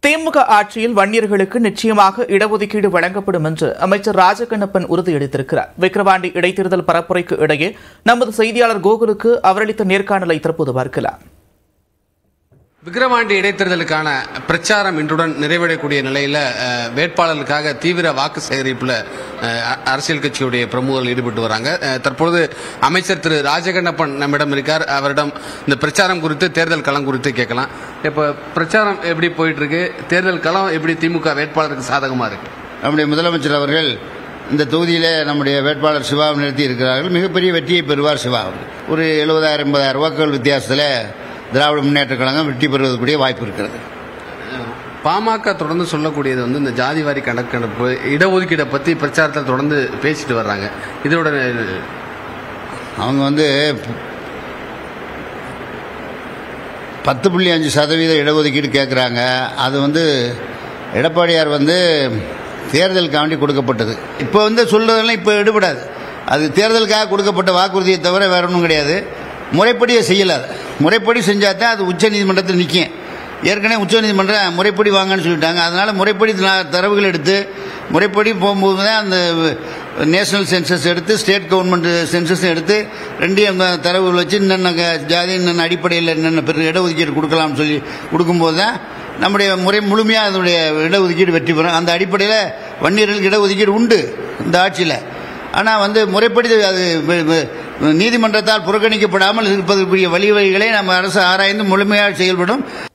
திமுக ஆட்சியில் வன்னியர்களுக்கு நிச்சயமாக இடஒதுக்கீடு வழங்கப்படும் என்று அமைச்சர் ராஜகண்ணப்பன் உறுதியளித்திருக்கிறார் விக்கிரவாண்டி இடைத்தேர்தல் பரப்புரைக்கு இடையே நமது செய்தியாளர் கோகுலுக்கு அவரளித்த நேர்காணலை தற்போது பார்க்கலாம் விக்கிரவாண்டி இடைத்தேர்தலுக்கான பிரச்சாரம் இன்றுடன் நிறைவடையக்கூடிய நிலையில் அஹ், வேட்பாளர்களுக்காக தீவிர வாக்கு சேகரிப்பில் அஹ், அ- அரசியல் கட்சியுடைய பிரமுகர்கள் ஈடுபட்டு வராங்க அஹ், தற்பொழுது அமைச்சர் திரு ராஜகண்ணப்பன் நம்மிடம் இருக்கார் அவரிடம் இந்த பிரச்சாரம் குறித்து தேர்தல் களம் குறித்து கேட்கலாம் இப்போ பிரச்சாரம் எப்படி போயிட்டு இருக்கு தேர்தல் களம் எப்படி திமுக வேட்பாளருக்கு சாதகமா இருக்கு நம்முடைய முதலமைச்சர் அவர்கள் இந்த தொகுதியிலே நம்முடைய வேட்பாளர் சிவாவை நிறுத்தி இருக்கிறார்கள் மிகப்பெரிய வெற்றியை பெறுவார் சிவா அவர்கள். ஒரு எழுபதாயிரம் எண்பதாயிரம் வாக்குகள் வித்தியாசத்தில் திராவிட முன்னேற்ற கழகம் வெற்றி பெறுவதற்குரிய வாய்ப்பு இருக்கிறது பாமக தொடர்ந்து சொல்லக்கூடியது வந்து இந்த ஜாதிவாரி கணக்கெடுப்பு இடஒதுக்கீடை பத்தி பிரச்சாரத்தில் தொடர்ந்து பேசிட்டு வர்றாங்க இதோட அவங்க வந்து பத்து புள்ளி அஞ்சு சதவீத இடஒதுக்கீடு கேட்குறாங்க அது வந்து எடப்பாடியார் வந்து தேர்தலுக்காண்டி கொடுக்கப்பட்டது இப்போ வந்து சொல்றதெல்லாம் இப்போ எடுபடாது அது தேர்தலுக்காக கொடுக்கப்பட்ட வாக்குறுதியை தவிர வேற ஒன்றும் கிடையாது முறைப்படியே செய்யல அதை. முறைப்படி செஞ்சால் தான் அது உச்ச நீதிமன்றத்தில் நிற்கும் ஏற்கனவே உச்சநீதிமன்றம் முறைப்படி வாங்கன்னு சொல்லிட்டாங்க அதனால முறைப்படி த- தரவுகள் எடுத்து முறைப்படி போகும்போது தான் அந்த நேஷனல் சென்சஸ் எடுத்து ஸ்டேட் கவர்மெண்ட் சென்சஸ் எடுத்து ரெண்டையும் அந்த தரவுகள் வச்சு என்னென்ன க- ஜாதி என்னென்ன அடிப்படையில் என்னென்ன பெரு இடஒதுக்கீடு கொடுக்கலாம்னு சொல்லி கொடுக்கும்போது தான் நம்முடைய முறை முழுமையாக அதனுடைய இடஒதுக்கீடு வெற்றி பெறும் அந்த அடிப்படையில் வன்னியர்களுக்கு இடஒதுக்கீடு உண்டு இந்த ஆட்சியில் ஆனால் வந்து முறைப்படி அது வெ- வெ- நீதிமன்றத்தால் புறக்கணிக்கப்படாமல் இருப்பதற்குரிய வழிவகைகளை நம்ம அரசு ஆராய்ந்து முழுமையாக செயல்படும்